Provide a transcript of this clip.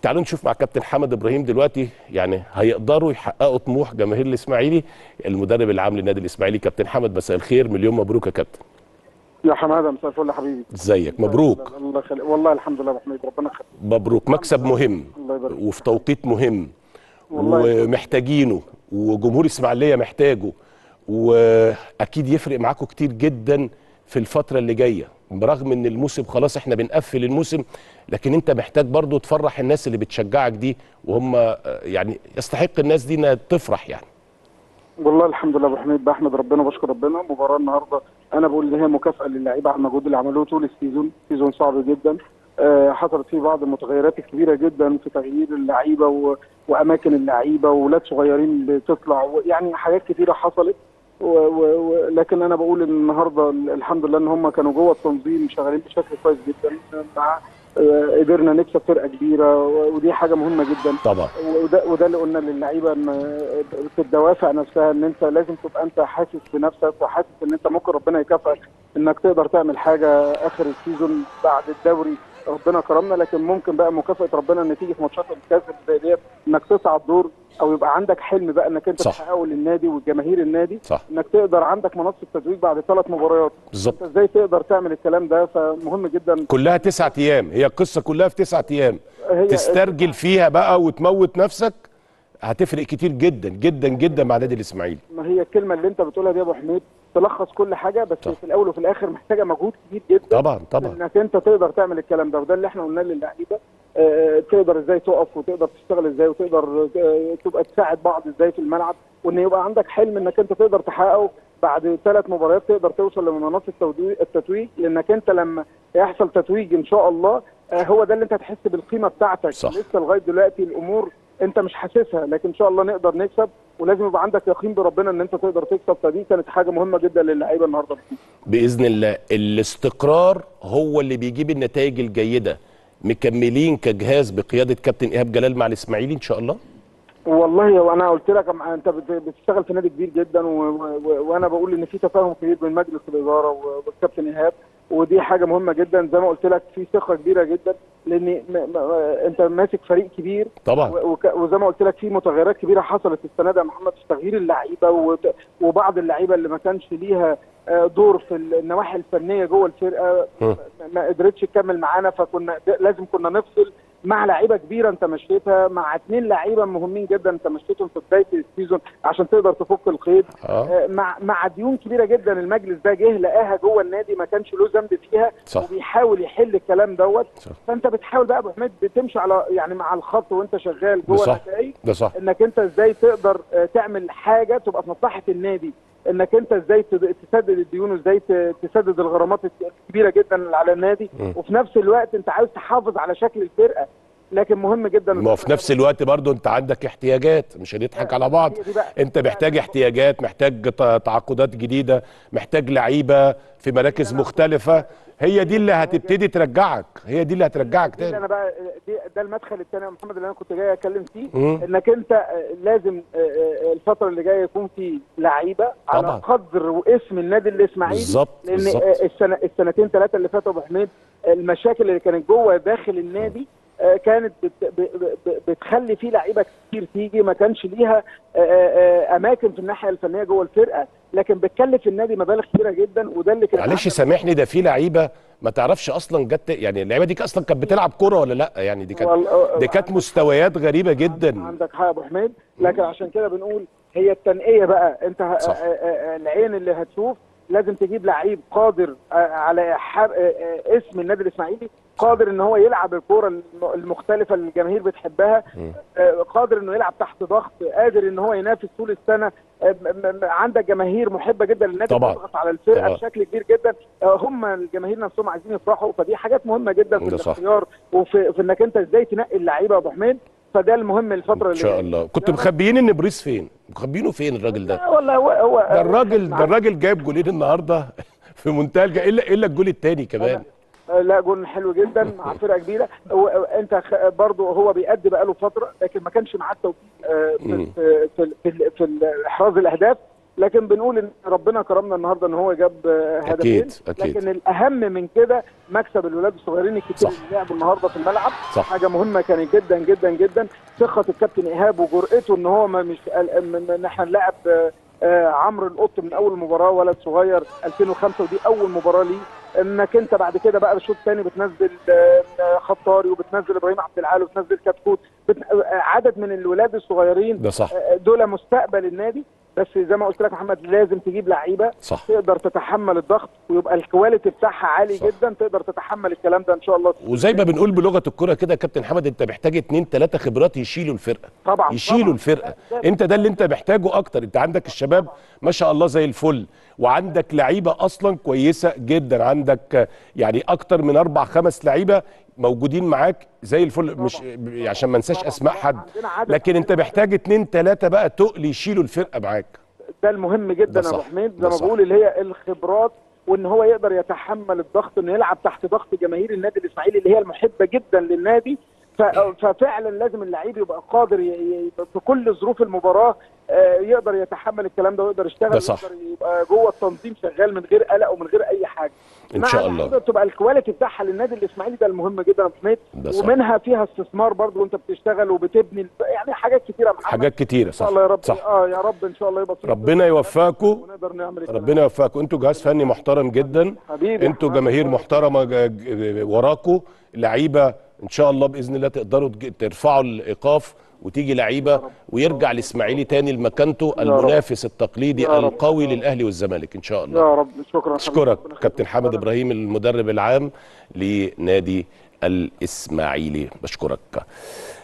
تعالوا نشوف مع كابتن حمد ابراهيم دلوقتي يعني هيقدروا يحققوا طموح جماهير الاسماعيلي المدرب العام للنادي الاسماعيلي كابتن حمد مساء الخير مليون مبروك يا كابتن يا حماده مساء الفل يا حبيبي ازيك مبروك الله يخليك والله الحمد لله يا ابو حميد ربنا يخليك مبروك مكسب مهم الله يبارك فيك. وفي توقيت مهم والله ومحتاجينه وجمهور اسماعيليه محتاجه واكيد يفرق معاكم كتير جدا في الفتره اللي جايه برغم ان الموسم خلاص احنا بنقفل الموسم لكن انت محتاج برضو تفرح الناس اللي بتشجعك دي وهم آه، يعني يستحق الناس دي انها تفرح يعني والله الحمد لله يا ابو حميد بحمد ربنا وبشكر ربنا مباراه النهارده انا بقول ان هي مكافاه للعيبه على المجهود اللي عملوه طول السيزون سيزون صعب جدا آه، حصلت فيه بعض المتغيرات الكبيره جدا في تغيير اللعيبه و... واماكن اللعيبه واولاد صغيرين بتطلع و... يعني حاجات كتيره حصلت و... و... و... لكن انا بقول ان النهارده الحمد لله ان هم كانوا جوه التنظيم شغالين بشكل كويس جدا مع آه، قدرنا نكسب فرقه كبيره و- ودي حاجه مهمه جدا طبعا وده وده اللي قلنا للعيبه ان في الدوافع نفسها ان انت لازم تبقى انت حاسس بنفسك وحاسس ان انت ممكن ربنا يكافئك انك تقدر تعمل حاجه اخر السيزون بعد الدوري ربنا كرمنا لكن ممكن بقى مكافاه ربنا ان تيجي في ماتشات الكاس زي ديت انك تصعد دور او يبقى عندك حلم بقى انك انت صح. تحققه للنادي والجماهير النادي صح انك تقدر عندك منصه تتويج بعد ثلاث مباريات بالظبط انت ازاي تقدر تعمل الكلام ده فمهم جدا كلها تسعة ايام هي القصه كلها في تسعة ايام هي تسترجل فيها بقى وتموت نفسك هتفرق كتير جدا جدا جدا مع نادي الاسماعيلي ما هي الكلمه اللي انت بتقولها دي يا ابو حميد تلخص كل حاجه بس صح. في الاول وفي الاخر محتاجه مجهود كبير جدا طبعا طبعا انك انت تقدر تعمل الكلام ده وده اللي احنا قلناه للعيبه اه تقدر ازاي تقف وتقدر تشتغل ازاي وتقدر اه تبقى تساعد بعض ازاي في الملعب وان يبقى عندك حلم انك انت تقدر تحققه بعد ثلاث مباريات تقدر توصل لمنصه التودي- التتويج لانك انت لما يحصل تتويج ان شاء الله اه هو ده اللي انت هتحس بالقيمه بتاعتك صح. لسه لغايه دلوقتي الامور انت مش حاسسها لكن ان شاء الله نقدر نكسب ولازم يبقى عندك يقين بربنا ان انت تقدر تكسب فدي كانت حاجه مهمه جدا للعيبه النهارده باذن الله الاستقرار هو اللي بيجيب النتائج الجيده مكملين كجهاز بقياده كابتن ايهاب جلال مع الاسماعيلي ان شاء الله والله وانا قلت لك أم- انت بت- بتشتغل في نادي كبير جدا و... و... وانا بقول ان في تفاهم كبير بين مجلس الاداره و- والكابتن ايهاب ودي حاجه مهمه جدا زي ما قلت لك في ثقه كبيره جدا لان م... م... انت ماسك فريق كبير طبعا و... وك... وزي ما قلت لك في متغيرات كبيره حصلت السنه دي يا محمد في تغيير اللعيبه وت... وبعض اللعيبه اللي ما كانش ليها آه، دور في النواحي الفنيه جوه الفرقه م. ما قدرتش تكمل معانا فكنا لازم كنا نفصل مع لعيبه كبيره انت مشيتها مع اثنين لعيبه مهمين جدا انت مشيتهم في بدايه السيزون عشان تقدر تفك القيد اه آه، مع مع ديون كبيره جدا المجلس ده جه لقاها جوه النادي ما كانش له ذنب فيها صح. وبيحاول يحل الكلام دوت صح. فانت بتحاول بقى يا ابو حميد بتمشي على يعني مع الخط وانت شغال ده جوه صح. النتائج ده صح انك انت ازاي تقدر آه، تعمل حاجه تبقى في مصلحه النادي انك انت ازاي تد- تسدد الديون وازاي ت- تسدد الغرامات الكبيره جدا اللي على النادي م. وفي نفس الوقت انت عاوز تحافظ على شكل الفرقه لكن مهم جدا ما هو في نفس الوقت برضو انت عندك احتياجات مش هنضحك على بعض هي دي بقى. انت محتاج احتياجات محتاج ت- تعاقدات جديده محتاج لعيبه في مراكز مختلفه هي دي اللي هتبتدي ترجعك هي دي اللي هترجعك دي اللي تاني انا بقى دي ده المدخل الثاني يا محمد اللي انا كنت جاي اتكلم فيه مم. انك انت آه، لازم آه، آه، الفتره اللي جايه يكون في لعيبه على طبعا. قدر واسم النادي الاسماعيلي بالظبط لان بالظبط آه، السنه السنتين ثلاثه اللي فاتوا يا ابو حميد المشاكل اللي كانت جوه داخل النادي آه، كانت بت ب- ب- بتخلي في لعيبه كتير تيجي ما كانش ليها آه، آه، اماكن في الناحيه الفنيه جوه الفرقه لكن بتكلف النادي مبالغ كبيره جدا وده اللي كان معلش سامحني ده في لعيبه ما تعرفش اصلا جت يعني اللعيبه دي اصلا كانت بتلعب كوره ولا لا يعني دي كانت وال- دي كانت مستويات غريبه جدا عندك حق يا ابو حميد لكن عشان كده بنقول هي التنقيه بقى انت ه- صح. آه، آه، آه، العين اللي هتشوف لازم تجيب لعيب قادر آه، على حرق آه، آه، اسم النادي الاسماعيلي قادر ان هو يلعب الكوره الم- المختلفه اللي الجماهير بتحبها آه، قادر انه يلعب تحت ضغط قادر ان هو ينافس طول السنه آه، م- م- عندك جماهير محبه جدا للنادي طبعاً. بتضغط على الفرقه طبعاً. بشكل كبير جدا آه، هم الجماهير نفسهم عايزين يفرحوا فدي حاجات مهمه جدا في ده صح. الاختيار وفي في انك انت ازاي تنقي اللعيبه يا ابو حميد فده المهم الفتره ان اللي شاء جاية. الله كنت مخبيين ان بريس فين مخبيينه فين الراجل ده لا والله هو هو ده الراجل ده الراجل جايب جولين النهارده في منتهى الج... الا الا الجول الثاني كمان لا جول حلو جدا مع فرقه كبيره هو انت خ- برضه هو بيأدي بقاله فتره لكن ما كانش معاه التوفيق آه، في مم. في في, في, في احراز الاهداف لكن بنقول ان ربنا كرمنا النهارده ان هو جاب آه، هدفين أكيد، أكيد. لكن الاهم من كده مكسب الولاد الصغيرين الكتير صح. اللي لعبوا النهارده في الملعب صح. حاجه مهمه كانت جدا جدا جدا ثقه الكابتن ايهاب وجرأته ان هو ما مش قلقان من ان احنا نلعب آه، آه، عمرو القط من اول مباراه ولد صغير 2005 ودي اول مباراه ليه انك انت بعد كده بقى الشوط الثاني بتنزل آه، خطاري وبتنزل ابراهيم عبد العال وبتنزل كتكوت بت... آه، عدد من الولاد الصغيرين ده صح آه، دول مستقبل النادي بس زي ما قلت لك يا محمد لازم تجيب لعيبه صح تقدر تتحمل الضغط ويبقى الكواليتي بتاعها عالي صح. جدا تقدر تتحمل الكلام ده ان شاء الله وزي ما بنقول بلغه الكره كده يا كابتن حمد انت محتاج اتنين تلاته خبرات يشيلوا الفرقه طبعا يشيلوا طبعاً. الفرقه ده- ده- انت ده اللي انت محتاجه اكتر انت عندك الشباب ما شاء الله زي الفل وعندك لعيبه اصلا كويسه جدا عندك آه، يعني اكتر من اربع خمس لعيبه موجودين معاك زي الفل مش عشان ما انساش طبعاً. اسماء لا، حد عندنا عدد- لكن انت عندنا محتاج اتنين تلاته بقى تقل يشيلوا الفرقه معاك ده المهم جدا ده يا ابو صح. حميد ده زي ما صح. بقول اللي هي الخبرات وان هو يقدر يتحمل الضغط انه يلعب تحت ضغط جماهير النادي الاسماعيلي اللي هي المحبه جدا للنادي ف- ففعلا لازم اللعيب يبقى قادر ي- ي- في كل ظروف المباراه آه، يقدر يتحمل الكلام ده ويقدر يشتغل ده صح. ويقدر يبقى جوه التنظيم شغال من غير قلق ومن غير اي حاجه إن مع شاء الله. اللعيبة تبقى الكواليتي بتاعها للنادي الاسماعيلي ده المهم جدا يا أبو حميد ده صح. ومنها فيها استثمار برضو وانت بتشتغل وبتبني يعني حاجات كتيره يا محمد حاجات كتيره ان صح شاء الله يا رب صح اه يا رب ان شاء الله يبقى في ربنا يوفقكم ونقدر نعمل الكلام ربنا يوفقكم انتوا جهاز فني محترم جدا حبيبي انتوا حبيبي. جماهير محترمه ج- ج- وراكوا لعيبه ان شاء الله باذن الله تقدروا تج- ترفعوا الايقاف وتيجي لعيبه ويرجع الاسماعيلي تاني لمكانته رب. المنافس التقليدي يا رب. القوي للاهلي والزمالك ان شاء الله يا رب شكرا اشكرك حبيبي. كابتن حامد ابراهيم المدرب العام لنادي الاسماعيلي بشكرك